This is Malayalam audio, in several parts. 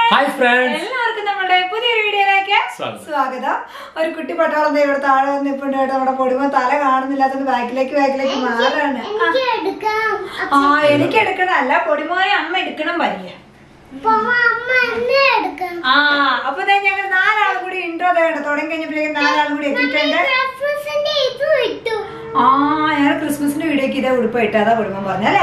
ഹായ് ഫ്രണ്ട്സ് എല്ലാവർക്കും നമ്മുടെ പുതിയൊരു വീഡിയോയിലേക്ക് സ്വാഗതം. സ്വാഗതം ഒരു കുട്ടി പട്ടാളം ദേ ഇവിടെ താഴെ വന്നിപ്പുണ്ട് കേട്ടോ നമ്മുടെ പൊടിമ തല കാണുന്നില്ലാത്തത് ബാക്കിലേക്ക് ബാക്കിലേക്ക് മാറാണ് എനിക്ക് എടുക്കാം ആ എനിക്ക് എടുക്കണം അല്ല പൊടിമോനെ അമ്മ എടുക്കണം വരിക അപ്പൊ അമ്മ എന്നെ എടുക്കാം ആ അപ്പൊ ദേ ഞങ്ങൾ നാലാളും കൂടി ഇൻട്രോ വേണ്ട തുടങ്ങി കഴിഞ്ഞപ്പോഴേക്കും നാലാളും കൂടി എത്തിയിട്ടുണ്ട് ക്രിസ്മസിന്റെ ഇത് ഇട്ടു ആ ഞാൻ ക്രിസ്മസിന്റെ വീഡിയോക്ക് ഇതേ ഉടുപ്പ് ഇട്ടാതാ കുടുംബം പറഞ്ഞല്ലേ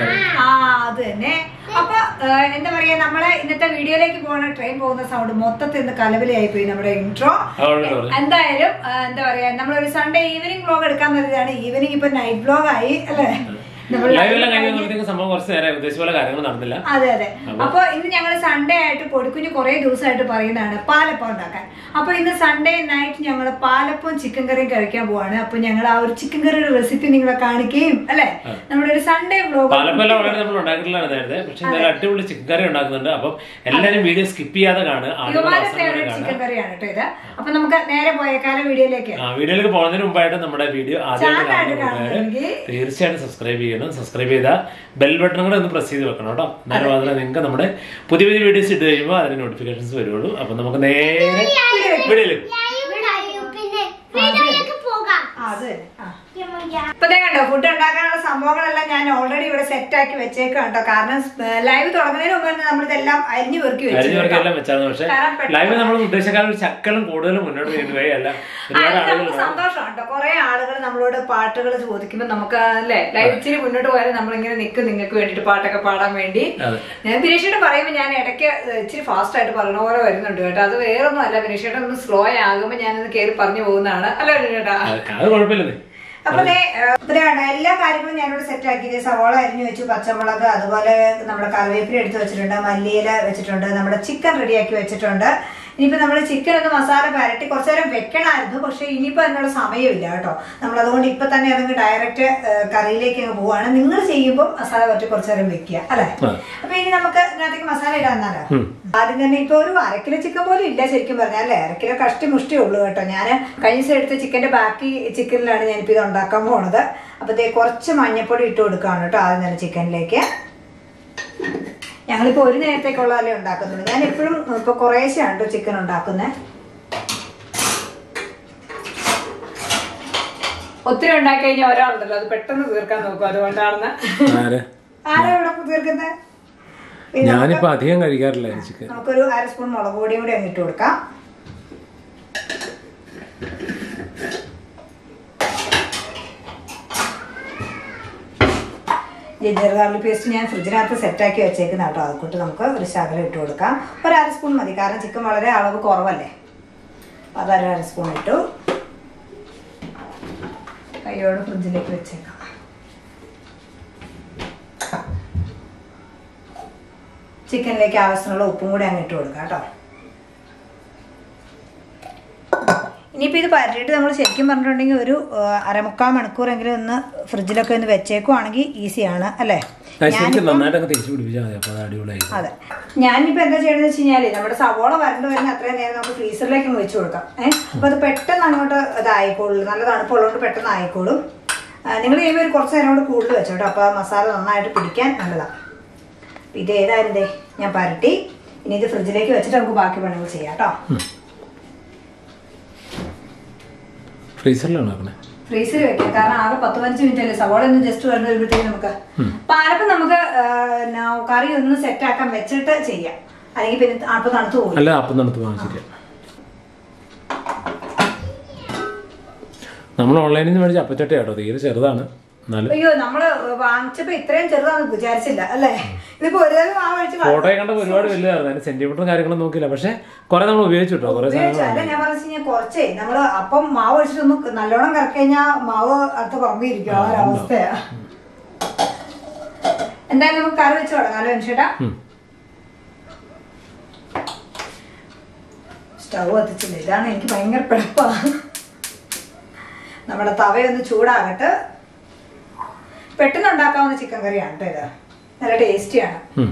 ആ അത് തന്നെ അപ്പൊ ഏഹ്, എന്താ പറയാ നമ്മളെ ഇന്നത്തെ വീഡിയോയിലേക്ക് പോകുന്ന ട്രെയിൻ പോകുന്ന സൗണ്ട് മൊത്തത്തിൽ ഇന്ന് കലവിലയായി പോയി നമ്മുടെ ഇൻട്രോ അതുകൊണ്ട് പറഞ്ഞു എന്തായാലും ആ, എന്താ പറയാ നമ്മളൊരു സൺഡേ ഈവനിങ് വ്ലോഗ് എടുക്കാൻ പറ്റിയതാണ് ഈവനിങ് ഇപ്പൊ നൈറ്റ് വ്ലോഗ് ആയി അല്ലേ നമ്മൾ ലൈവ് എല്ലാം കഴിഞ്ഞപ്പോഴത്തേക്ക് സംഭവം കുറച്ച് നേരം ഉദ്ദേശിച്ച പോലെ കാര്യങ്ങൾ നടന്നില്ല അതെ അതെ അപ്പൊ ഇന്ന് ഞങ്ങൾ സൺഡേ ആയിട്ട് പൊടിക്കുഞ്ഞ് കുറെ ദിവസമായിട്ട് പറയുന്നതാണ് പാലപ്പം ഉണ്ടാക്കാൻ അപ്പൊ ഇന്ന് സൺഡേ നൈറ്റ് ഞങ്ങൾ പാലപ്പവും ചിക്കൻ കറിയും കഴിക്കാൻ പോവാണ് അപ്പൊ ഞങ്ങൾ ആ ഒരു ചിക്കൻ കറിയുടെ റെസിപ്പി നിങ്ങളെ കാണിക്കുകയും അല്ലെ നമ്മുടെ ഒരു സൺഡേ വ്ലോഗ് പാലപ്പെല്ലാം ഓൾറെഡി നമ്മൾ ഉണ്ടാക്കിയിട്ടുള്ളതാണ് നേരത്തെ പക്ഷെ എന്തായാലും അടിപൊളി ചിക്കൻ കറി ഉണ്ടാക്കുന്നുണ്ട് അപ്പം എല്ലാവരും വീഡിയോ സ്കിപ്പ് ചെയ്യാതെ കാണുക ആളുകൾ യുവമാരുടെ അവസാനം വരെ ഫേവറേറ്റ് കാണുക ചിക്കൻ കറിയാണ് കേട്ടോ ഇത് അപ്പൊ നമുക്ക് നേരെ പോയേക്കാലം വീഡിയോയിലേക്ക് ആ വീഡിയോയിലേക്ക് പോകുന്നതിന് മുമ്പായിട്ട് നമ്മുടെ വീഡിയോ ആദ്യമായിട്ട് ചാനലായിട്ട് കാണുന്ന കൂട്ടുകാര് കാണുന്നെങ്കിൽ തീർച്ചയായിട്ടും സബ്സ്ക്രൈബ് ചെയ്യണം സബ്സ്ക്രൈബ് ചെയ്താൽ ബെൽ ബട്ടൺ കൂടെ ഒന്ന് പ്രസ് ചെയ്ത് വെക്കണം കേട്ടോ എന്നാലും മാത്രമേ നിങ്ങൾക്ക് നമ്മുടെ പുതിയ പുതിയ വീഡിയോസ് ഇട്ട് കഴിയുമ്പോൾ അതിന് നോട്ടിഫിക്കേഷൻസ് വരുള്ളൂ അപ്പൊ നമുക്ക് നേരെ വീഡിയോയിലേക്ക് ലൈവ് കഴിയും പിന്നെ വീഡിയോയിലേക്ക് പോകാം ആ, അത് തന്നെ ആ ഇപ്പൊ ദേ കണ്ടോ ഫുഡ് ഉണ്ടാക്കാനുള്ള സംഭവങ്ങളെല്ലാം ഞാൻ ഓൾറെഡി ഇവിടെ സെറ്റ് ആക്കി വെച്ചേക്കാം കേട്ടോ കാരണം ലൈവ് തുടങ്ങുന്നതിന് മുമ്പ് തന്നെ നമ്മളിതെല്ലാം അരിഞ്ഞു പെറുക്കി വെച്ചു അരിഞ്ഞു പേർക്കെല്ലാം വെച്ചായിരുന്നു പക്ഷെ കാരണം പെട്ടെന്ന് ലൈവ് നമ്മൾ ഉദ്ദേശിക്കാൾ ഒരു ചക്കലും കൂടുതലും മുന്നോട്ട് കൊണ്ടുപോയി അല്ല ഒരുപാട് അത് ആളുകൾ നമുക്ക് സന്തോഷമാണ് കേട്ടോ കുറെ ആളുകൾ നമ്മളോട് പാട്ടുകൾ ചോദിക്കുമ്പോൾ നമുക്ക് അല്ലേ ലൈവ് ഇച്ചിരി മുന്നോട്ട് പോയാലും നമ്മളിങ്ങനെ നിൽക്കും നിങ്ങൾക്ക് വേണ്ടിട്ട് പാട്ടൊക്കെ പാടാൻ വേണ്ടി അതെ. ഞാൻ ബിനീഷേട്ട് പറയുമ്പോൾ ഞാൻ ഇടയ്ക്ക് ഇച്ചിരി ഫാസ്റ്റ് ആയിട്ട് പറയണ പോലെ വരുന്നുണ്ട് കേട്ടോ അത് വേറൊന്നും അല്ല ബിനീഷേട്ടൻ ഒന്ന് സ്ലോ ആകുമ്പോൾ ഞാനത് കയറി പറഞ്ഞു പോകുന്നതാണ് അല്ലേ ബിനീഷേട്ടാ അത് അത് കുഴപ്പമില്ലെന്നേ അപ്പൊ ദേ, ഏഹ്, ഇവിടെയാണ് എല്ലാ കാര്യങ്ങളും ഞാനിവിടെ സെറ്റ് ആക്കി സവാള അരിഞ്ഞു വെച്ചു പച്ചമുളക് അതുപോലെ നമ്മുടെ കറിവേപ്പില എടുത്ത് വെച്ചിട്ടുണ്ട് മല്ലിയില വെച്ചിട്ടുണ്ട് നമ്മുടെ ചിക്കൻ റെഡിയാക്കി വെച്ചിട്ടുണ്ട് ഇനിയിപ്പോ നമ്മൾ ചിക്കൻ ഒന്ന് മസാല പരട്ടി കുറച്ചു നേരം വെക്കണമായിരുന്നു പക്ഷെ ഇനിയിപ്പോ അതിനുള്ള സമയമില്ല കേട്ടോ നമ്മൾ അതുകൊണ്ട് ഇപ്പൊ തന്നെ അതങ്ങ് ഡയറക്റ്റ് കറിയിലേക്ക് അങ്ങ് പോവാണ് നിങ്ങൾ ചെയ്യുമ്പോൾ മസാല പരട്ടി കുറച്ചു നേരം വെക്കുക അല്ലെ ആ. അപ്പൊ ഇനി നമുക്ക് ഇതിനകത്തേക്ക് മസാല ഇടാന്നാലോ ആദ്യം തന്നെ ഇപ്പൊ ഒരു അരക്കിലോ ചിക്കൻ പോലും ഇല്ല ശരിക്കും പറഞ്ഞാൽ അല്ലേ അരക്കിലോ കഷ്ടി മുഷ്ടി ഉള്ളൂ കേട്ടോ ഞാൻ കഴിഞ്ഞ ദിവസം എടുത്ത ചിക്കന്റെ ബാക്കി ചിക്കനിലാണ് ഞാനിപ്പോ ഇത് ഉണ്ടാക്കാൻ പോണത് അപ്പൊ ദേ കുറച്ച് മഞ്ഞപ്പൊടി ഇട്ട് കൊടുക്കുകയാണ് കേട്ടോ ആദ്യം തന്നെ ചിക്കനിലേക്ക് ഞങ്ങളിപ്പോ ഒരു നേരത്തേക്കുള്ളതല്ലേ ഉണ്ടാക്കുന്നുള്ളൂ ഞാൻ എപ്പോഴും ഇപ്പൊ കുറേശ്ശെയാണ് കേട്ടോ ചിക്കൻ ഉണ്ടാക്കുന്നത് ഒത്തിരി ഉണ്ടാക്കി കഴിഞ്ഞാൽ ഒരാളുണ്ടല്ലോ അത് പെട്ടെന്ന് തീർക്കാൻ നോക്കും അതുകൊണ്ടാണെന്ന് ആര് ആരാ ഇവിടെ തീർക്കുന്നത് പിന്നെ ഞാനിപ്പോ അധികം കഴിക്കാറില്ല ചിക്കൻ നമുക്കൊരു അര സ്പൂൺ മുളക് പൊടിയും കൂടി അങ്ങ് ഇട്ട് കൊടുക്കാം ജിഞ്ചർ ഗാർലിക് പേസ്റ്റ് ഞാൻ ഫ്രിഡ്ജിനകത്ത് സെറ്റാക്കി വെച്ചേക്കുന്ന കേട്ടോ അതുകൊണ്ട് നമുക്ക് ഒരു ശകലം ഇട്ട് കൊടുക്കാം ഒരു അര സ്പൂൺ മതി കാരണം ചിക്കൻ വളരെ അളവ് കുറവല്ലേ അപ്പോൾ അതൊരു അര സ്പൂൺ ഇട്ടു കൈയോട് ഫ്രിഡ്ജിലേക്ക് വെച്ചേക്കാം ചിക്കനിലേക്ക് ആവശ്യമുള്ള ഉപ്പും കൂടി അങ്ങ് ഇട്ട് കൊടുക്കാം കേട്ടോ ഇനിയിപ്പോൾ ഇത് പരട്ടിയിട്ട് നമ്മൾ ശരിക്കും പറഞ്ഞിട്ടുണ്ടെങ്കിൽ ഒരു ആ, അരമുക്കാൽ മണിക്കൂറെങ്കിലും ഒന്ന് ഫ്രിഡ്ജിലൊക്കെ ഒന്ന് വെച്ചേക്കുവാണെങ്കിൽ ഈസിയാണ് അല്ലേ ശരിക്കും നന്നായിട്ട് അങ്ങ് തിരിച്ചു പിടിപ്പിച്ചാൽ മതി അപ്പൊ അത് അടിപൊളിയായി അതെ ഞാനിപ്പോൾ എന്താ ചെയ്യണമെന്ന് വെച്ച് കഴിഞ്ഞാൽ നമ്മുടെ സവോള വരണ്ട് വരുന്ന അത്രയും നേരം നമുക്ക് ഫ്രീസറിലേക്ക് അങ്ങ് വെച്ച് കൊടുക്കാം ഏഹ് അപ്പോൾ അത് പെട്ടെന്ന് അങ്ങോട്ട് ഇതായിക്കോളൂ നല്ല തണുപ്പുള്ളതുകൊണ്ട് പെട്ടെന്ന് ആയിക്കോളും നിങ്ങൾ ചെയ്യുമ്പോൾ ഒരു കുറച്ച് നേരം കൂടി കൂടുതൽ വെച്ചോട്ടോ അപ്പോൾ ആ മസാല നന്നായിട്ട് പിടിക്കാൻ നല്ലതാണ് അപ്പോൾ ഇത് ഏതായാലും ദേ ഞാൻ പരട്ടി ഇനി ഇത് ഫ്രിഡ്ജിലേക്ക് വെച്ചിട്ട് നമുക്ക് ബാക്കി പണികൾ ചെയ്യാം കേട്ടോ ഫ്രീസറിലാണ് ആക്കണേ ഫ്രീസറിൽ വെക്കാം കാരണം ആകെ പത്ത് പതിനഞ്ച് മിനിറ്റ് അല്ലേ സവാള ഒന്ന് ജസ്റ്റ് വരേണ്ടി വരുമ്പോഴത്തേക്ക് നമുക്ക് പാലപ്പം നമുക്ക് ആ, ന- കറി ഒന്ന് സെറ്റ് ആക്കാൻ വെച്ചിട്ട് ചെയ്യാം അല്ലെങ്കിൽ പിന്നെ അപ്പം തണുത്ത് പോകും അല്ല അപ്പം നടത്ത് പോകാൻ ശരിയാ നമ്മൾ ഓൺലൈനിൽ നിന്ന് മേടിച്ച അപ്പച്ചട്ട കേട്ടോ തീരെ ചെറുതാണ് എന്നാലും അയ്യോ നമ്മള് വാങ്ങിച്ചപ്പോ ഇത്രയും ചെറുതാന്ന് വിചാരിച്ചില്ല അല്ലേ ഇതിപ്പോ ഒരു തരം ആ കഴിച്ച് ഫോട്ടോ കണ്ടപ്പോൾ ഒരുപാട് വലുതായിരുന്നു അതിന് സെന്റിമീറ്ററും കാര്യങ്ങളും നോക്കില്ല പക്ഷെ കുറെ നമ്മൾ ഉപയോഗിച്ചു കേട്ടോ കുറെ ഉപയോഗിച്ചു സാധനങ്ങൾ അല്ല ഞാൻ പറഞ്ഞു കഴിഞ്ഞാൽ കുറച്ചേ നമ്മള് അപ്പം മാവ് ഒഴിച്ചിട്ടൊന്ന് നല്ലോണം കറക്കി കഴിഞ്ഞാൽ മാവ് അടുത്ത് പുറമ്പിരിക്കും ആ ഒരു അവസ്ഥയാ എന്തായാലും നമുക്ക് കറി വെച്ച് തുടങ്ങാലോ അനുഷേട്ടാ ഉം. സ്റ്റവ് കത്തിച്ചില്ല ഇതാണ് എനിക്ക് ഭയങ്കര പിഴപ്പാ നമ്മുടെ തവയൊന്ന് ചൂടാകട്ടെ പെട്ടെന്ന് ഉണ്ടാക്കാവുന്ന ചിക്കൻ കറിയാണ് കേട്ടോ ഇത് നല്ല ടേസ്റ്റിയാണ് ഉം.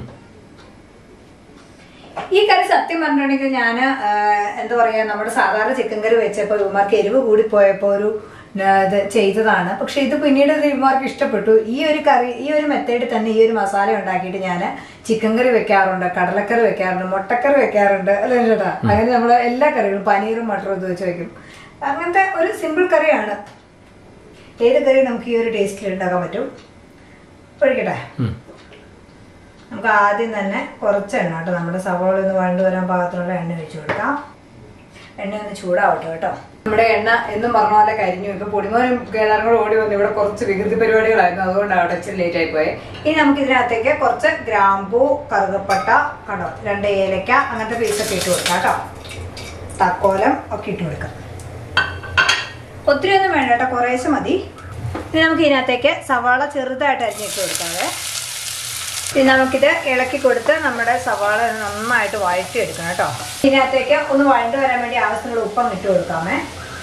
ഈ കറി സത്യം പറഞ്ഞിട്ടുണ്ടെങ്കിൽ ഞാൻ എന്താ പറയാ നമ്മുടെ സാധാരണ ചിക്കൻ കറി വെച്ചപ്പോൾ ഇവന്മാർക്ക് എരിവ് കൂടിപ്പോയപ്പോൾ ഒരു ആ, ഇത് ചെയ്തതാണ് പക്ഷെ ഇത് പിന്നീട് ഇത് ഇവന്മാർക്ക് ഇഷ്ടപ്പെട്ടു ഈ ഒരു കറി ഈ ഒരു മെത്തേഡിൽ തന്നെ ഈ ഒരു മസാല ഉണ്ടാക്കിയിട്ട് ഞാൻ ചിക്കൻ കറി വെക്കാറുണ്ട് കടലക്കറി വെക്കാറുണ്ട് മുട്ടക്കറി വെക്കാറുണ്ട് അല്ലേ ചേട്ടാ അങ്ങനെ നമ്മൾ എല്ലാ കറികളും പനീറും മട്ടറും ഇത് വെച്ച് വെക്കും അങ്ങനത്തെ ഒരു സിമ്പിൾ കറിയാണ് ഏത് കറി നമുക്ക് ഈ ഒരു ടേസ്റ്റിൽ ഉണ്ടാക്കാൻ പറ്റും ഒഴിക്കട്ടെ ഉം. നമുക്ക് ആദ്യം തന്നെ കുറച്ച് എണ്ണ കേട്ടോ നമ്മുടെ സവോള ഒന്ന് വഴണ്ടു വരാൻ പാകത്തിനുള്ള എണ്ണ ഒഴിച്ചു കൊടുക്കാം എണ്ണ ഒന്ന് ചൂടാവട്ടെ കേട്ടോ നമ്മുടെ എണ്ണ എന്നും പറഞ്ഞ പോലെ കരിഞ്ഞു ഇപ്പൊ പൊടിമോനും കേദാറും കൂടെ ഓടി വന്നു ഇവിടെ കുറച്ച് വികൃതി പരിപാടികളായിരുന്നു അതുകൊണ്ടാണ് അവിടെ ഇച്ചിരി ലേറ്റ് ആയി പോയത് ഇനി നമുക്ക് ഇതിനകത്തേക്ക് കുറച്ച് ഗ്രാമ്പൂ കറുകപ്പട്ട കണ്ടോ രണ്ട് ഏലക്ക അങ്ങനത്തെ പീസൊക്കെ ഇട്ട് കൊടുക്കാം കേട്ടോ തക്കോലം ഒക്കെ ഇട്ട് കൊടുക്കാം ഒത്തിരി ഒന്നും വേണ്ട കേട്ടോ കുറേശ്ശെ മതി ഇനി നമുക്ക് ഇതിനകത്തേക്ക് സവാള ചെറുതായിട്ട് അരിഞ്ഞിട്ട് കൊടുക്കാവേ ഇനി നമുക്കിത് ഇളക്കി കൊടുത്ത് നമ്മുടെ സവാള നന്നായിട്ട് വഴറ്റി എടുക്കണം കേട്ടോ ഇതിനകത്തേക്ക് ഒന്ന് വഴണ്ടു വരാൻ വേണ്ടി ആവശ്യത്തിനുള്ള ഉപ്പം ഇട്ട് കൊടുക്കാമേ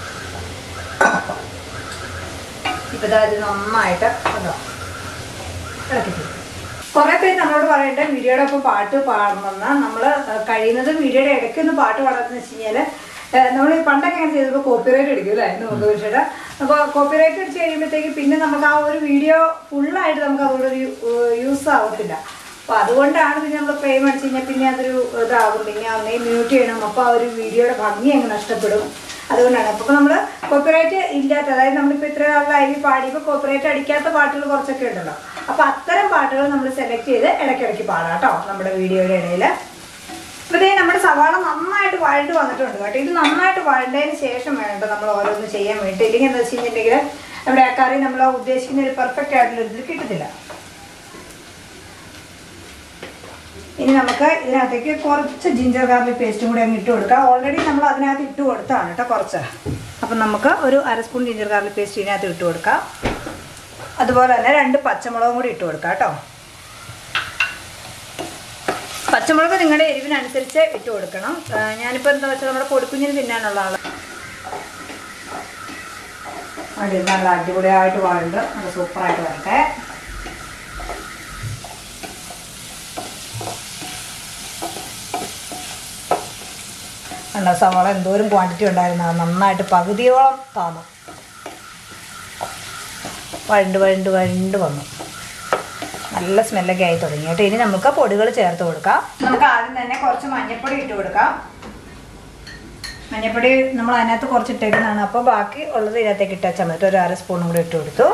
ഇപ്പൊ ദാ ഇത് നന്നായിട്ട് ഉണ്ടോ ഇളക്കി കൊടുക്കും കുറെ പേര് നമ്മളോട് പറയട്ടെ വീഡിയോയുടെ ഒപ്പം പാട്ട് പാടണമെന്ന് നമ്മൾ കഴിയുന്നതും വീഡിയോയുടെ ഇടയ്ക്ക് ഒന്ന് പാട്ട് പാടാന്ന് വെച്ച് കഴിഞ്ഞാല് നമ്മൾ പണ്ടൊക്കെ അങ്ങനെ ചെയ്തപ്പോൾ കോപ്പിറൈറ്റ് അടിക്കും അല്ലേ നമുക്ക് പക്ഷേ അപ്പോൾ കോപ്പിറൈറ്റ് അടിച്ച് കഴിയുമ്പോഴത്തേക്ക് പിന്നെ നമുക്ക് ആ ഒരു വീഡിയോ ഫുള്ളായിട്ട് നമുക്ക് അതുകൊണ്ട് യൂസ് ആവത്തില്ല അപ്പോൾ അതുകൊണ്ടാണ് പിന്നെ നമ്മൾ ഫ്രെയിം അടിച്ച് കഴിഞ്ഞാൽ പിന്നെ അതൊരു ഇതാകും പിന്നെ ഒന്നേ മ്യൂട്ട് ചെയ്യണം അപ്പോൾ ആ ഒരു വീഡിയോയുടെ ഭംഗി അങ്ങ് നഷ്ടപ്പെടും അതുകൊണ്ടാണ് അപ്പോൾ നമ്മൾ കോപ്പിറൈറ്റ് ഇല്ലാത്ത അതായത് നമ്മളിപ്പോൾ ഇത്ര നാളിലായി പാടിയപ്പോൾ കോപ്പിറൈറ്റ് അടിക്കാത്ത പാട്ടുകൾ കുറച്ചൊക്കെ ഉണ്ടല്ലോ അപ്പോൾ അത്തരം പാട്ടുകൾ നമ്മൾ സെലക്ട് ചെയ്ത് ഇടയ്ക്കിടയ്ക്ക് പാടാം കേട്ടോ നമ്മുടെ വീഡിയോയുടെ ഇടയിൽ അപ്പോൾ ഇതേ നമ്മുടെ സവാള നന്നായിട്ട് വഴണ്ട് വന്നിട്ടുണ്ട് കേട്ടോ ഇത് നന്നായിട്ട് വഴണ്ടതിന് ശേഷം വേണം കേട്ടോ നമ്മൾ ഓരോന്ന് ചെയ്യാൻ വേണ്ടി ഇല്ലെങ്കിൽ എന്താ വെച്ച് കഴിഞ്ഞിട്ടുണ്ടെങ്കിൽ നമ്മുടെ ആ കറി നമ്മൾ ഉദ്ദേശിക്കുന്ന ഒരു പെർഫെക്റ്റ് ആയിട്ടുള്ള ഇതിൽ കിട്ടത്തില്ല ഇനി നമുക്ക് ഇതിനകത്തേക്ക് കുറച്ച് ജിഞ്ചർ ഗാർലിക് പേസ്റ്റും കൂടി അങ്ങ് ഇട്ട് കൊടുക്കാം ഓൾറെഡി നമ്മൾ അതിനകത്ത് ഇട്ട് കൊടുത്താണ് കേട്ടോ കുറച്ച് അപ്പം നമുക്ക് ഒരു അര സ്പൂൺ ജിഞ്ചർ ഗാർലിക് പേസ്റ്റ് ഇതിനകത്ത് ഇട്ട് കൊടുക്കാം അതുപോലെ തന്നെ രണ്ട് പച്ചമുളകും കൂടി ഇട്ട് കൊടുക്കാം കേട്ടോ പച്ചമുളക് നിങ്ങളുടെ എരിവിനനുസരിച്ച് ഇട്ട് കൊടുക്കണം ആ, ഞാനിപ്പോൾ എന്താ വെച്ചാൽ നമ്മുടെ പൊടിക്കുഞ്ഞിന് തിന്നാനുള്ള ആള് അടി നല്ല അടിപൊളിയായിട്ട് വാഴുണ്ട് നല്ല സൂപ്പറായിട്ട് വരട്ടെ കണ്ടോ സവാള എന്തോരം ക്വാണ്ടിറ്റി ഉണ്ടായിരുന്നു അത് നന്നായിട്ട് പകുതിയോളം താന്നു വഴണ്ട് വഴണ്ട് വഴണ്ട് വന്നു നല്ല സ്മെല്ലൊക്കെ ആയി തുടങ്ങി കേട്ടോ ഇനി നമുക്ക് പൊടികൾ ചേർത്ത് കൊടുക്കാം നമുക്ക് ആദ്യം തന്നെ കുറച്ച് മഞ്ഞൾപ്പൊടി ഇട്ട് കൊടുക്കാം മഞ്ഞൾപ്പൊടി നമ്മൾ അതിനകത്ത് കുറച്ച് ഇട്ടേക്കുന്നതാണ് അപ്പോൾ ബാക്കി ഉള്ളത് ഇതിനകത്തേക്ക് ഇട്ടാൽ മതി ഒരു അര സ്പൂണും കൂടി ഇട്ട് കൊടുത്തു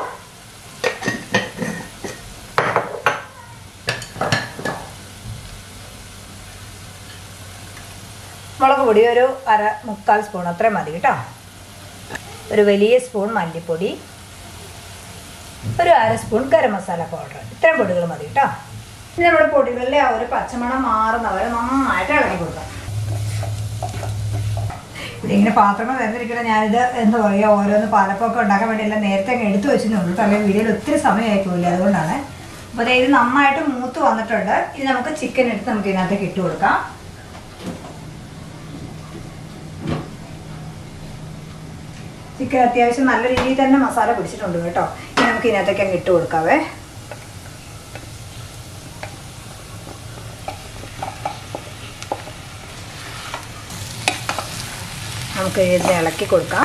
മുളക് പൊടി ഒരു അര മുക്കാൽ സ്പൂൺ അത്രയും മതി കേട്ടോ ഒരു വലിയ സ്പൂൺ മല്ലിപ്പൊടി ഒരു അര സ്പൂൺ ഗരം മസാല പൗഡർ ഇത്രയും പൊടികൾ മതി കേട്ടോ ഇനി നമ്മുടെ പൊടികളിലെ ആ ഒരു പച്ചമണം മാറുന്നവരെ നന്നായിട്ട് ഇളക്കി കൊടുക്കാം ഇതിങ്ങനെ പാത്രങ്ങൾ നിറഞ്ഞിരിക്കണം ഞാനിത് എന്താ പറയുക ഓരോന്ന് പാലപ്പൊക്കെ ഉണ്ടാക്കാൻ വേണ്ടി എല്ലാം നേരത്തെ അങ്ങ് എടുത്തു വെച്ചെന്നുള്ളൂ കേട്ടോ അല്ലെങ്കിൽ വീഡിയോയിൽ ഒത്തിരി സമയമായി പോയില്ല അതുകൊണ്ടാണ് അപ്പോൾ ദേ ഇത് നന്നായിട്ട് മൂത്ത് വന്നിട്ടുണ്ട് ഇത് നമുക്ക് ചിക്കൻ എടുത്ത് നമുക്ക് ഇതിനകത്തേക്ക് ഇട്ട് കൊടുക്കാം ചിക്കൻ അത്യാവശ്യം നല്ല രീതിയിൽ തന്നെ മസാല പിടിച്ചിട്ടുണ്ട് കേട്ടോ ഇനി നമുക്ക് ഇതിനകത്തേക്ക് അങ്ങ് ഇട്ട് കൊടുക്കാവേ നമുക്ക് ഇത് ഇളക്കി കൊടുക്കാം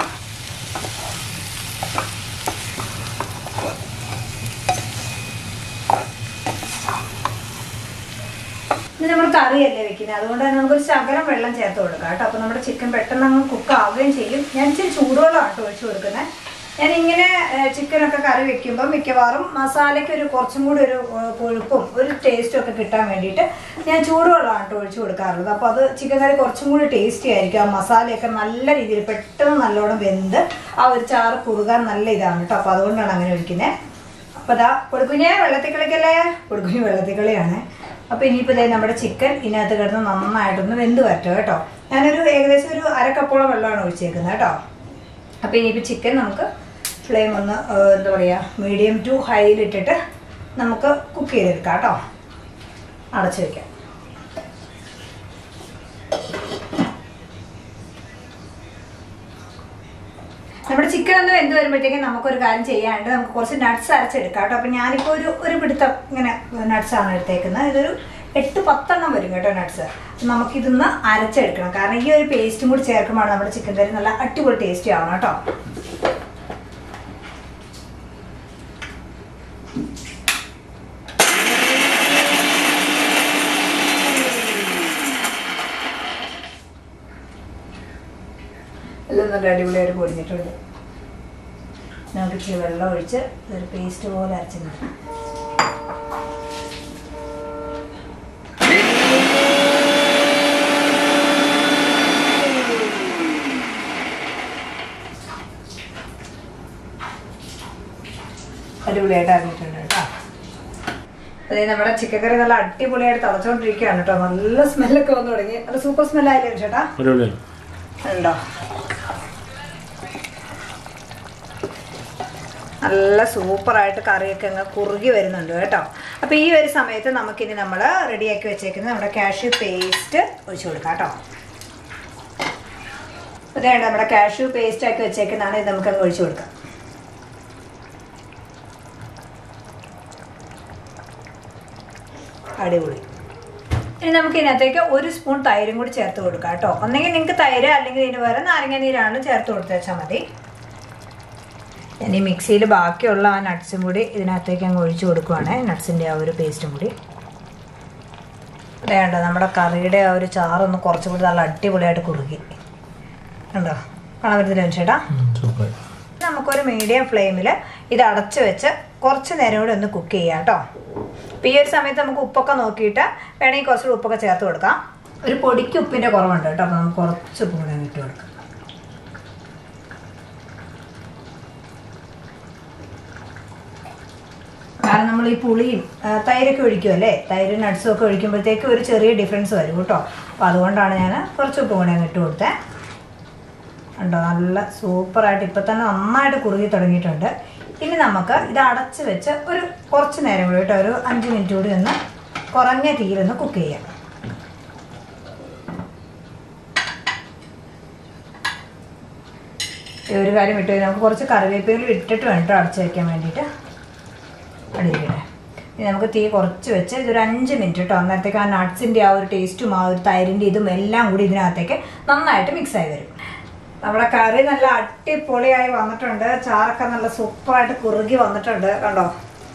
ഇത് നമ്മൾ കറിയല്ലേ വെക്കുന്നത് അതുകൊണ്ട് തന്നെ നമുക്കൊരു ശകലം വെള്ളം ചേർത്ത് കൊടുക്കാം കേട്ടോ അപ്പോൾ നമ്മുടെ ചിക്കൻ പെട്ടെന്ന് അങ്ങ് കുക്ക് ആവുകയും ചെയ്യും ഞാൻ ഇച്ചിരി ചൂടുവെള്ളമാണ് കേട്ടോ ഒഴിച്ച് കൊടുക്കുന്നത് ഞാൻ ഇങ്ങനെ ചിക്കനൊക്കെ കറി വെക്കുമ്പോൾ മിക്കവാറും മസാലയ്ക്ക് ഒരു കുറച്ചും കൂടി ഒരു ഏഹ്, കൊഴുപ്പും ഒരു ടേസ്റ്റും ഒക്കെ കിട്ടാൻ വേണ്ടിയിട്ട് ഞാൻ ചൂടുവെള്ളമാണ് കേട്ടോ ഒഴിച്ച് കൊടുക്കാറുള്ളത് അപ്പോൾ അത് ചിക്കൻ കറി കുറച്ചും കൂടി ടേസ്റ്റി ആയിരിക്കും ആ മസാലയൊക്കെ നല്ല രീതിയിൽ പെട്ടെന്ന് നല്ലോണം വെന്ത് ആ ഒരു ചാറ് കുറുകാൻ നല്ല ഇതാണ് കേട്ടോ അപ്പോൾ അതുകൊണ്ടാണ് അങ്ങനെ ഒഴിക്കുന്നത് അപ്പോൾ അതാ പൊടുക്കുഞ്ഞെ വെള്ളത്തിൽ കളിക്കല്ലേ പൊടുക്കുഞ്ഞ് വെള്ളത്തിൽ കളിയാണ് അപ്പോൾ ഇനിയിപ്പോൾ ഇതേ നമ്മുടെ ചിക്കൻ ഇതിനകത്ത് കിടന്ന് നന്നായിട്ടൊന്ന് വെന്ത് വരട്ടെ കേട്ടോ ഞാനൊരു ഏകദേശം ഒരു അരക്കപ്പോളം വെള്ളമാണ് ഒഴിച്ചേക്കുന്നത് കേട്ടോ അപ്പോൾ ഇനിയിപ്പോൾ ചിക്കൻ നമുക്ക് ഫ്ലെയിം ഒന്ന് ആ, എന്താ പറയുക മീഡിയം ടു ഹൈയിലിട്ടിട്ട് നമുക്ക് കുക്ക് ചെയ്തെടുക്കാം കേട്ടോ അടച്ചു വയ്ക്കാം നമ്മുടെ ചിക്കൻ ഒന്ന് വെന്ത് വരുമ്പോഴത്തേക്കും നമുക്കൊരു കാര്യം ചെയ്യാണ്ട് നമുക്ക് കുറച്ച് നട്ട്സ് അരച്ചെടുക്കാം കേട്ടോ അപ്പം ഞാനിപ്പോൾ ഒരു ഒരു പിടുത്തം ഇങ്ങനെ nuts ആണ് എടുത്തേക്കുന്നത് ഇതൊരു എട്ട് പത്തെണ്ണം വരും കേട്ടോ നട്ട്സ് നമുക്കിതൊന്ന് അരച്ചെടുക്കണം കാരണം ഈ ഒരു പേസ്റ്റും കൂടി ചേർക്കുമ്പോൾ നമ്മുടെ ചിക്കൻ കറി നല്ല അടിപൊളി ടേസ്റ്റി ആവണം കേട്ടോ എല്ലാം നല്ല അടിപൊളിയായിട്ട് പൊടിഞ്ഞിട്ടുണ്ട് നമുക്ക് ഇച്ചിരി വെള്ളം ഒഴിച്ച് ഒരു പേസ്റ്റ് പോലെ അരച്ചിട്ടുണ്ട് അടിപൊളിയായിട്ട് അറിഞ്ഞിട്ടുണ്ട് കേട്ടോ അതെ നമ്മുടെ ചിക്കൻ കറി നല്ല അടിപൊളിയായിട്ട് തിളച്ചോണ്ടിരിക്കുകയാണ് കേട്ടോ നല്ല സ്മെല്ലൊക്കെ വന്നു തുടങ്ങി നല്ല സൂപ്പർ സ്മെല്ലായില്ലേ ചേട്ടാ അടിപൊളിയാണ് ഉണ്ടോ നല്ല സൂപ്പറായിട്ട് കറിയൊക്കെ അങ്ങ് കുറുകി വരുന്നുണ്ട് കേട്ടോ അപ്പോൾ ഈ ഒരു സമയത്ത് നമുക്കിനി നമ്മൾ റെഡിയാക്കി വെച്ചേക്കുന്ന നമ്മുടെ കാഷ്യൂ പേസ്റ്റ് ഒഴിച്ചു കൊടുക്കാം കേട്ടോ അതെ നമ്മുടെ കാഷ്യൂ പേസ്റ്റ് ആക്കി വെച്ചേക്കുന്നതാണ് ഇത് നമുക്കങ്ങ് ഒഴിച്ചു കൊടുക്കാം അടിപൊളി ഇനി നമുക്ക് ഇതിനകത്തേക്ക് ഒരു സ്പൂൺ തൈരും കൂടി ചേർത്ത് കൊടുക്കാം കേട്ടോ ഒന്നെങ്കിൽ നിങ്ങൾക്ക് തൈര് അല്ലെങ്കിൽ ഇതിന് പകരം നാരങ്ങ നീരാണ് ചേർത്ത് കൊടുത്ത് വെച്ചാൽ മതി ഇനി മിക്സിയിൽ ബാക്കിയുള്ള ആ നട്ട്സും കൂടി ഇതിനകത്തേക്ക് അങ്ങ് ഒഴിച്ചു കൊടുക്കുവാണേ നട്ട്സിൻ്റെ ആ ഒരു പേസ്റ്റും കൂടി വേണ്ട നമ്മുടെ കറിയുടെ ആ ഒരു ചാറൊന്ന് കുറച്ചും കൂടി നല്ല അടിപൊളിയായിട്ട് കുറുകി കണ്ടോ കാണാൻ പറ്റുന്നില്ല ചേട്ടാ സൂപ്പർ നമുക്കൊരു മീഡിയം ഫ്ലെയിമിൽ ഇത് അടച്ചു വെച്ച് കുറച്ച് നേരം കൂടി ഒന്ന് കുക്ക് ചെയ്യാം കേട്ടോ അപ്പോൾ ഈ ഒരു സമയത്ത് നമുക്ക് ഉപ്പൊക്കെ നോക്കിയിട്ട് വേണമെങ്കിൽ കുറച്ചുകൂടി ഉപ്പൊക്കെ ചേർത്ത് കൊടുക്കാം ഒരു പൊടിക്ക് ഉപ്പിൻ്റെ കുറവുണ്ട് കേട്ടോ അപ്പോൾ നമുക്ക് കുറച്ച് ഉപ്പും കൂടെ അങ്ങ് ഇട്ട് കൊടുക്കാം കാരണം നമ്മൾ ഈ പുളിയും ആ, തൈരൊക്കെ ഒഴിക്കുമല്ലേ തൈര് നട്ട്സും ഒക്കെ ഒഴിക്കുമ്പോഴത്തേക്ക് ഒരു ചെറിയ ഡിഫറൻസ് വരും കേട്ടോ അപ്പോൾ അതുകൊണ്ടാണ് ഞാൻ കുറച്ച് ഉപ്പും കൂടെ അങ്ങ് ഇട്ട് കൊടുത്തത് ഉണ്ടോ നല്ല സൂപ്പറായിട്ട് ഇപ്പം തന്നെ നന്നായിട്ട് കുറുകി തുടങ്ങിയിട്ടുണ്ട് ഇനി നമുക്ക് ഇത് അടച്ച് വെച്ച് ഒരു കുറച്ച് നേരം കൂടി കേട്ടോ ഒരു അഞ്ച് മിനിറ്റ് കൂടി ഒന്ന് കുറഞ്ഞ തീയിലൊന്ന് കുക്ക് ചെയ്യാം ഈ ഒരു കാര്യം വിട്ടു നമുക്ക് കുറച്ച് കറിവേപ്പില ഇട്ടിട്ട് വേണം കേട്ടോ അടച്ച് വെക്കാൻ വേണ്ടിയിട്ട് അടിയിലിടെ ഇനി നമുക്ക് തീ കുറച്ച് വെച്ച് ഇതൊരു അഞ്ച് മിനിറ്റ് കേട്ടോ അന്നേരത്തേക്ക് ആ നട്ട്സിൻ്റെ ആ ഒരു ടേസ്റ്റും ആ ഒരു തൈരിൻ്റെ ഇതും എല്ലാം കൂടി ഇതിനകത്തേക്ക് നന്നായിട്ട് മിക്സ് ആയി വരും നമ്മുടെ കറി നല്ല അടിപൊളിയായി വന്നിട്ടുണ്ട് ചാറൊക്കെ നല്ല സൂപ്പറായിട്ട് കുറുകി വന്നിട്ടുണ്ട് കണ്ടോ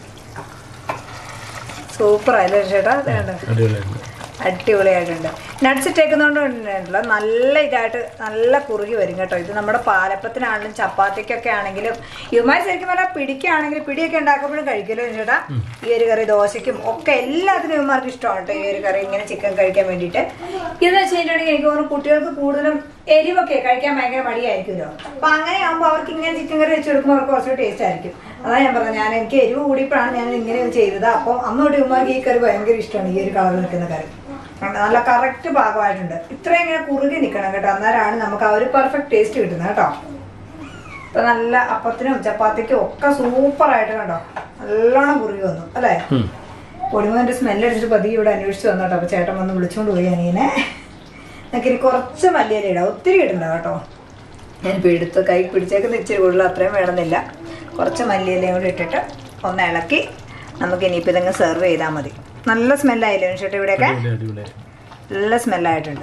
സൂപ്പറായില്ലേ ചേട്ടാ ഇത് കണ്ടോ അടിപൊളിയായിരുന്നു അടിപൊളിയായിട്ടുണ്ട് നട്ട്സ് ഇട്ടേക്കുന്നതുകൊണ്ടുണ്ടല്ലോ നല്ല ഇതായിട്ട് നല്ല കുറുകി വരും കേട്ടോ ഇത് നമ്മുടെ പാലപ്പത്തിനാണെങ്കിലും ചപ്പാത്തിക്കൊക്കെ ആണെങ്കിലും ഇവന്മാർ ശരിക്കും പറഞ്ഞാൽ പിടിക്കുകയാണെങ്കിൽ പിടിയൊക്കെ ഉണ്ടാക്കുമ്പോഴും കഴിക്കുമല്ലോ ചേട്ടാ ഈ ഒരു കറി ദോശയ്ക്കും ഒക്കെ എല്ലാത്തിനും ഇവന്മാർക്ക് ഇഷ്ടമാണ് കേട്ടോ ഈ ഒരു കറി ഇങ്ങനെ ചിക്കൻ കഴിക്കാൻ വേണ്ടിയിട്ട് ഇതെന്ന് വെച്ച് കഴിഞ്ഞിട്ടുണ്ടെങ്കിൽ എനിക്ക് തോന്നുന്നു കുട്ടികൾക്ക് കൂടുതലും എരിവൊക്കെ കഴിക്കാൻ ഭയങ്കര മടിയായിരിക്കുമല്ലോ അപ്പൊ അങ്ങനെ ആകുമ്പോൾ അവർക്ക് ഇങ്ങനെ ചിക്കൻ കറി വെച്ച് കൊടുക്കുമ്പോൾ അവർക്ക് കുറച്ചുകൂടി ടേസ്റ്റ് ആയിരിക്കും അതാ ഞാൻ പറഞ്ഞത് ഞാൻ എനിക്ക് എരിവ് കൂടിയപ്പോഴാണ് ഞാൻ ഇങ്ങനെ ചെയ്തത് അപ്പോൾ അന്നോട്ട് ഇവന്മാർക്ക് ഈ കറി ഭയങ്കര ഇഷ്ടമാണ് ഈ ഒരു കളർ നിൽക്കുന്ന കറി കണ്ടോ? നല്ല കറക്റ്റ് ഭാഗമായിട്ടുണ്ട് ഇത്രയും ഇങ്ങനെ കുറുകി നിൽക്കണം കേട്ടോ അന്നേരമാണ് നമുക്ക് ആ ഒരു പെർഫെക്റ്റ് ടേസ്റ്റ് കിട്ടുന്നത് കേട്ടോ ഇപ്പൊ നല്ല അപ്പത്തിനും ചപ്പാത്തിക്കും ഒക്കെ സൂപ്പറായിട്ട് കണ്ടോ നല്ലോണം കുറുകി വന്നു അല്ലേ പൊടിമോന്റെ സ്മെല്ല് അടിച്ചിട്ട് പതിയെ ഇവിടെ അന്വേഷിച്ച് വന്നു കേട്ടോ അപ്പൊ ചേട്ടൻ വന്ന് വിളിച്ചുകൊണ്ട് പോയി അനിയനെ നമുക്ക് ഇനി കുറച്ച് മല്ലിയില ഇടാം ഒത്തിരി ഇടണ്ട കേട്ടോ ഞാനിപ്പോൾ എടുത്ത് കൈ പിടിച്ചേക്കുന്ന ഇച്ചിരി കൂടുതൽ അത്രയും വേണമെന്നില്ല കുറച്ച് മല്ലിയിലയും കൂടി ഇട്ടിട്ട് ഒന്ന് ഇളക്കി നമുക്ക് ഇനിയിപ്പോൾ ഇതങ്ങ് സെർവ് ചെയ്താൽ മതി നല്ല സ്മെല്ലായില്ലേ ചേട്ടാ ഇവിടെയൊക്കെ അടിപൊളി അടിപൊളിയായിരുന്നു നല്ല സ്മെല്ലായിട്ടുണ്ട്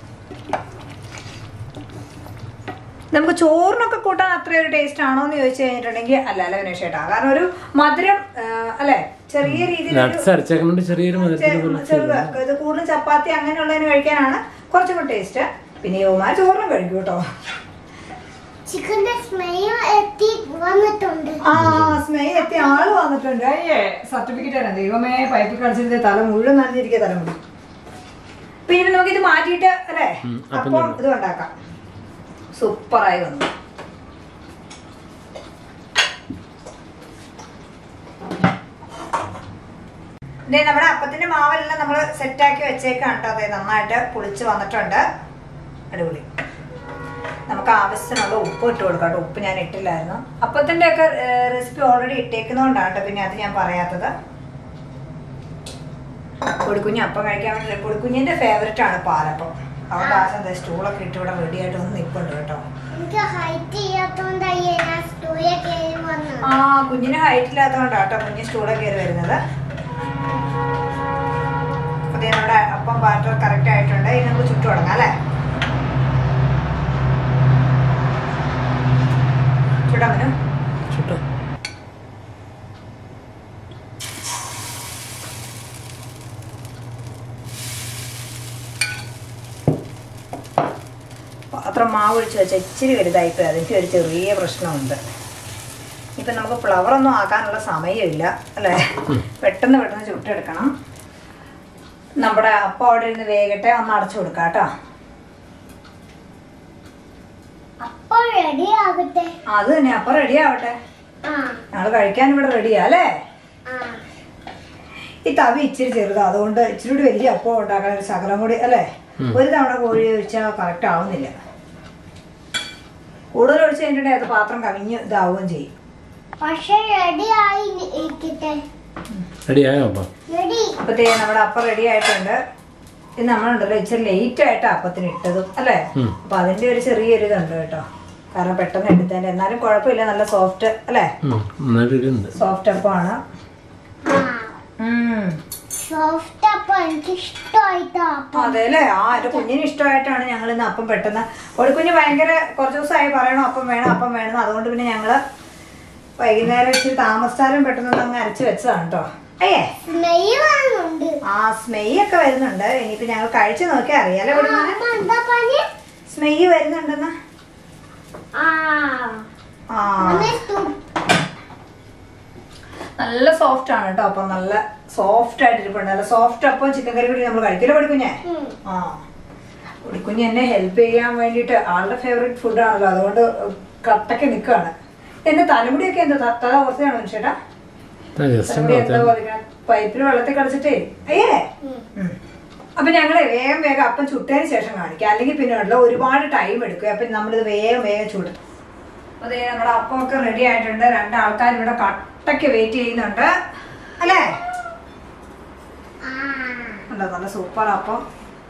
നമുക്ക് ചോറിനൊക്കെ കൂട്ടാൻ അത്ര ഒരു ടേസ്റ്റ് ആണോ എന്ന് ചോദിച്ചു കഴിഞ്ഞിട്ടുണ്ടെങ്കിൽ അല്ല അല്ല വിനേഷ് ചേട്ടാ കാരണം ഒരു മധുരം ആ, അല്ലെ ചെറിയ രീതിയിൽ നട്ട്സ് അരച്ചേക്കൊണ്ട് ചെറിയൊരു മധുരത്തിന് പോലെ ചെറുത് ഇത് കൂടുതൽ ചപ്പാത്തി അങ്ങനെയുള്ളതിന് കഴിക്കാനാണ് കുറച്ചും കൂടി ടേസ്റ്റ് പിന്നെ യോമാ ചോറിനും കഴിക്കും കേട്ടോ ചിക്കന്റെ സ്മെല്ല് എത്തി വന്നിട്ടുണ്ട് ആ സ്നെയ് എത്തിയ ആള് വന്നിട്ടുണ്ട് അയ്യേ സർട്ടിഫിക്കറ്റ് തരാം ദൈവമേ പൈപ്പിൽ കളിച്ചിട്ട് തല മുഴുവൻ നനഞ്ഞിരിക്കുക തല മുടി അപ്പൊ ഇനി നമുക്ക് ഇത് മാറ്റിയിട്ട് അല്ലേ ഉം, അപ്പം അപ്പം ഇത് ഉണ്ടാക്കാം സൂപ്പറായി വന്നു ദേ നമ്മുടെ അപ്പത്തിന്റെ മാവെല്ലാം നമ്മൾ സെറ്റാക്കി വെച്ചേക്കാണ് കേട്ടോ അതെ നന്നായിട്ട് പുളിച്ച് വന്നിട്ടുണ്ട് അടിപൊളി നമുക്ക് ആവശ്യത്തിനുള്ള ഉപ്പ് ഇട്ട് കൊടുക്കാം കേട്ടോ ഉപ്പ് ഞാൻ ഇട്ടില്ലായിരുന്നു അപ്പത്തിന്റെ ഒക്കെ റെസിപ്പി ഓൾറെഡി ഇട്ടേക്കുന്നതുകൊണ്ടാണ് കേട്ടോ പിന്നെ അത് ഞാൻ പറയാത്തത് പൊടിക്കുഞ്ഞ് അപ്പം കഴിക്കാൻ വേണ്ടി പൊടിക്കുഞ്ഞിന്റെ ഫേവററ്റ് ആണ് പാലപ്പം അതുകൊണ്ട് ആശം ദേ സ്റ്റൂളൊക്കെ ഇട്ട് ഇവിടെ റെഡി ആയിട്ട് ഒന്ന് നിൽപ്പുണ്ട് കേട്ടോ എനിക്ക് ഹൈറ്റ് ചെയ്യാത്തോണ്ടായി ഞാൻ സ്റ്റൂയെ കയറി വന്നത് ആ കുഞ്ഞിന് ഹൈറ്റ് ഇല്ലാത്തതുകൊണ്ടാണ് കേട്ടോ കുഞ്ഞ് സ്റ്റൂളൊക്കെ കയറി വരുന്നത് അതെ നമ്മുടെ അപ്പം ബാറ്റർ കറക്റ്റ് ആയിട്ടുണ്ട് ഇനി നമുക്ക് ചുറ്റു തുടങ്ങാം അല്ലേ ചുടാമനു ചുട്ടോ പാത്രം മാത്രം മാവ് ഒഴിച്ച് വെച്ചാൽ ഇച്ചിരി വലുതായിപ്പോയി അതെനിക്ക് ഒരു ചെറിയ പ്രശ്നമുണ്ട് ഇപ്പം നമുക്ക് ഫ്ലവർ ഒന്നും ആക്കാനുള്ള സമയമില്ല അല്ലേ പെട്ടെന്ന് പെട്ടെന്ന് ചുട്ടെടുക്കണം നമ്മുടെ അപ്പം അവിടെ ഇരുന്ന് വേഗട്ടെ ഒന്ന് അടച്ചു കൊടുക്കാം കേട്ടോ അപ്പൊ റെഡി ആകട്ടെ അത് തന്നെ അപ്പം റെഡി ആവട്ടെ ആ ഞങ്ങൾ കഴിക്കാൻ ഇവിടെ റെഡിയാ അല്ലേ ആ ഈ തവി ഇച്ചിരി ചെറുതാ അതുകൊണ്ട് ഇച്ചിരി കൂടി വലിയ അപ്പം ഉണ്ടാക്കാൻ ഒരു ശകലം കൂടി അല്ലേ ഒരു തവണ കോഴി ഒഴിച്ചാൽ കറക്റ്റ് ആവുന്നില്ല കൂടുതൽ ഒഴിച്ച് കഴിഞ്ഞിട്ടുണ്ടെങ്കിൽ അത് പാത്രം കവിഞ്ഞ് ഇതാവുകയും ചെയ്യും പക്ഷെ റെഡി ആയി ഇരിക്കട്ടെ റെഡിയായോ അപ്പം റെഡി അപ്പത്തേ നമ്മുടെ അപ്പം റെഡി ആയിട്ടുണ്ട് ഇത് നമ്മളുണ്ടല്ലോ ഇച്ചിരി ലേറ്റ് ആയിട്ട് അപ്പത്തിന് ഇട്ടതും അല്ലേ ഉം. അപ്പൊ അതിന്റെ ഒരു ചെറിയൊരു ഇതുണ്ട് കേട്ടോ കാരണം പെട്ടെന്ന് എടുത്തതിന്റെ എന്നാലും കുഴപ്പമില്ല നല്ല സോഫ്റ്റ് അല്ലേ ഉം, നന്നായിട്ട് ഇടുന്നുണ്ട് സോഫ്റ്റ് അപ്പമാണ് ആ ഉം. സോഫ്റ്റ് അപ്പൊ എനിക്ക് ഇഷ്ടമായിട്ടാ അപ്പം അതെ അല്ലേ ആ എന്റെ കുഞ്ഞിന് ഇഷ്ടമായിട്ടാണ് ഞങ്ങൾ ഇന്ന് അപ്പം പെട്ടെന്ന് ഒടുക്കുഞ്ഞ് ഭയങ്കര കുറച്ച് ദിവസമായി പറയണോ അപ്പം വേണം അപ്പം വേണം എന്ന്. അതുകൊണ്ട് പിന്നെ ഞങ്ങള് വൈകുന്നേരം ഇച്ചിരി താമസിച്ചാലും പെട്ടെന്ന് അങ്ങ് അരച്ച് വെച്ചതാണ് കേട്ടോ അയ്യേ സ്മെയ് വരുന്നുണ്ട് ആ സ്മെയ് ഒക്കെ വരുന്നുണ്ട് ഇനിയിപ്പോ ഞങ്ങൾ കഴിച്ചു നോക്കിയാൽ അറിയാലോ ഇവിടെ അമ്മ എന്താ പറഞ്ഞേ സ്മെയ് വരുന്നുണ്ടെന്ന് ആ ആ അമ്മ തു- നല്ല സോഫ്റ്റ് ആണ് കേട്ടോ അപ്പം നല്ല സോഫ്റ്റ് ആയിട്ട് ഇരിപ്പുണ്ട് നല്ല സോഫ്റ്റ് അപ്പം ചിക്കൻ കറി കൂടി നമ്മൾ കഴിക്കില്ല പൊടിക്കുഞ്ഞേ ഉം. ആ പൊടിക്കുഞ്ഞ് എന്നെ ഹെൽപ്പ് ചെയ്യാൻ വേണ്ടിയിട്ട് ആളുടെ ഫേവറേറ്റ് ഫുഡാണല്ലോ അതുകൊണ്ട് കട്ടക്ക് നിൽക്കുകയാണ് എന്റെ തലമുടിയൊക്കെ എന്താ ത- തല കുറച്ചാണോ മനുഷ്യേട്ടാ ജസ്റ്റ് തലമുടി എന്താ പതിക്കണം പൈപ്പിൽ വെള്ളത്തിൽ കളിച്ചിട്ടേ അയ്യേ ഉം. ഉം. അപ്പൊ ഞങ്ങള് വേഗം വേഗം അപ്പം ചുട്ടതിന് ശേഷം കാണിക്കാം അല്ലെങ്കിൽ പിന്നെ ഉണ്ടല്ലോ ഒരുപാട് ടൈം എടുക്കും അപ്പൊ നമ്മളിത് വേഗം വേഗം ചുടും അപ്പൊ ദേ നമ്മുടെ അപ്പമൊക്കെ റെഡി ആയിട്ടുണ്ട് രണ്ടാൾക്കാർ ഇവിടെ കട്ടയ്ക്ക് വെയിറ്റ് ചെയ്യുന്നുണ്ട് അല്ലേ ആ ഉണ്ടോ നല്ല സൂപ്പർ അപ്പം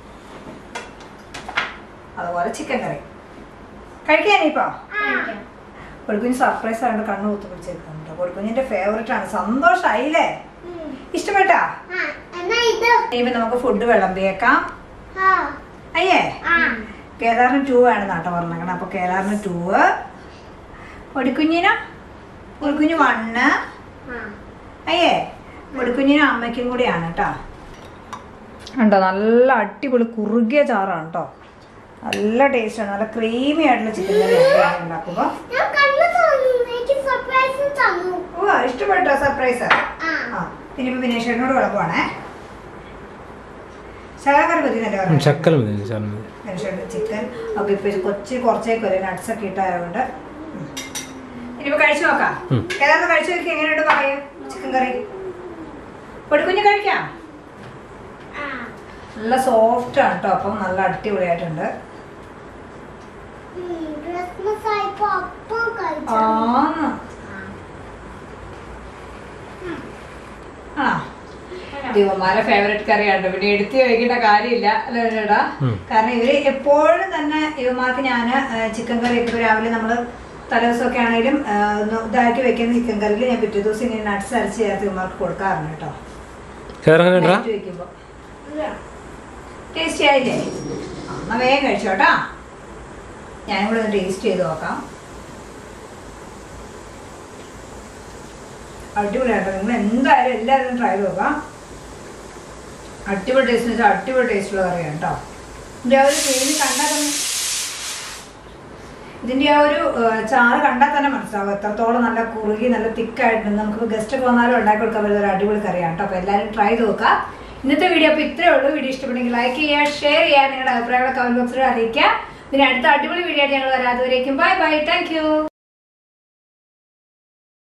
അതുപോലെ ചിക്കൻ കറി കഴിക്കാനിപ്പോ പൊടിക്കുഞ്ഞ് സർപ്രൈസ് ആയിട്ട് കണ്ണു കുത്തു പിടിച്ചേക്കുന്നുണ്ട് പൊടിക്കുഞ്ഞിന്റെ ഫേവറേറ്റ് ആണ് സന്തോഷായില്ലേ ഉം. ഇഷ്ടപ്പെട്ടാ ആ എന്നാ ഇത് ഇനിയിപ്പോ നമുക്ക് ഫുഡ് വിളമ്പിയേക്കാം ആ അയ്യേ ആ കേദാറിന് ടൂ ആണ് നാട്ടോ പറഞ്ഞേക്കണം അപ്പൊ കേദാറിന് ടൂ പൊടിക്കുഞ്ഞിന് പൊടിക്കുഞ്ഞ് വണ്ണ് ആ അയ്യേ പൊടിക്കുഞ്ഞിനും അമ്മയ്ക്കും കൂടിയാണ് കേട്ടോ ഉണ്ടോ നല്ല അടിപൊളി കുറുകിയ ചാറാണ് കേട്ടോ നല്ല ടേസ്റ്റ് ആണ് നല്ല ക്രീമി ആയിട്ടുള്ള ചിക്കൻ കറി ഉണ്ടാക്കുമ്പോ ഞാൻ കണ്ണു തോന്നുന്നു എനിക്ക് സർപ്രൈസ് തന്നു ഓ ഇഷ്ടപ്പെട്ടോ സർപ്രൈസ് ആ ആ ഇനിയിപ്പോ വിനേഷനോട് കുഴപ്പമാണേ ശകലക്കറി പറ്റി നല്ല പറഞ്ഞു ശക്കല മതി ശകലം മതി മനുഷ്യരുടെ ചിക്കൻ ഒക്കെ ഇപ്പൊ കൊച്ചി കുറച്ചേക്ക് വരെ നട്ട്സ് ഒക്കെ ഇട്ടായതുകൊണ്ട് ഉം. ഇനിയിപ്പോ കഴിച്ചു നോക്കാം ഉം. ഏതാണ്ട് കഴിച്ചു നോക്കി എങ്ങനെയുണ്ട് പറയൂ ചിക്കൻ കറി പൊടിക്കുഞ്ഞ് കഴിക്കാം ആ നല്ല സോഫ്റ്റ് ആണ് കേട്ടോ അപ്പം നല്ല അടിപൊളിയായിട്ടുണ്ട് ഉം, ക്രിസ്മസ് ആയപ്പോ അപ്പം കഴിച്ചു ആന്ന് ആ ദിവന്മാരെ ഫേവറേറ്റ് കറിയാണ് പിന്നെ എടുത്ത് കഴിക്കേണ്ട കാര്യമില്ല അല്ലേ ചേട്ടാ ഉം. കാരണം ഇവര് എപ്പോഴും തന്നെ ഇവന്മാർക്ക് ഞാൻ ചിക്കൻ കറി ഒക്കെ ഇപ്പൊ രാവിലെ നമ്മള് തലേദിവസമൊക്കെ ആണെങ്കിലും ആ, ഒന്ന് ഇതാക്കി വെക്കുന്ന ചിക്കൻ കറിയിൽ ഞാൻ പിറ്റേ ദിവസം ഇങ്ങനെ നട്ട്സ് അരച്ച് ചേർത്ത് ഇവന്മാർക്ക് കൊടുക്കാറുണ്ട് കേട്ടോ കേറാൻ കേട്ടാ നൈറ്റ് വെക്കുമ്പോ ടേസ്റ്റി ആയില്ലേ ആ, എന്നാ വേഗം കഴിച്ചോട്ടാ ഞാനും കൂടെ ഒന്ന് ടേസ്റ്റ് ചെയ്ത് നോക്കാം അടിപൊളിയാട്ടോ നിങ്ങൾ എന്തായാലും എല്ലാവരും ട്രൈ ചെയ്ത് നോക്കാം അടിപൊളി ടേസ്റ്റ് വെച്ചാൽ അടിപൊളി ടേസ്റ്റുള്ള കറിയാണ് കേട്ടോ ഇതിൻ്റെ ആ ഒരു ഗ്രേവി കണ്ടാൽ തന്നെ ഇതിൻ്റെ ആ ഒരു ഏഹ്, ചാറ് കണ്ടാൽ തന്നെ മനസ്സിലാവും എത്രത്തോളം നല്ല കുറുകി നല്ല തിക്കായിട്ടുണ്ട് നമുക്ക് ഗസ്റ്റ് ഒക്കെ വന്നാലും ഉണ്ടാക്കി കൊടുക്കാൻ പറ്റുന്ന ഒരു അടിപൊളി കറിയാണ് കേട്ടോ അപ്പോൾ എല്ലാവരും ട്രൈ ചെയ്ത് നോക്കുക ഇന്നത്തെ വീഡിയോ അപ്പോൾ ഇത്രയേ ഉള്ളൂ വീഡിയോ ഇഷ്ടപ്പെട്ടെങ്കിൽ ലൈക്ക് ചെയ്യുക ഷെയർ ചെയ്യുക നിങ്ങളുടെ അഭിപ്രായങ്ങളെ കമന്റ് ബോക്സിൽ അറിയിക്കുക പിന്നെ അടുത്ത അടിപൊളി വീഡിയോ ആയിട്ട് ഞങ്ങൾ വരാതുവരേക്കും ബൈ ബൈ താങ്ക് യു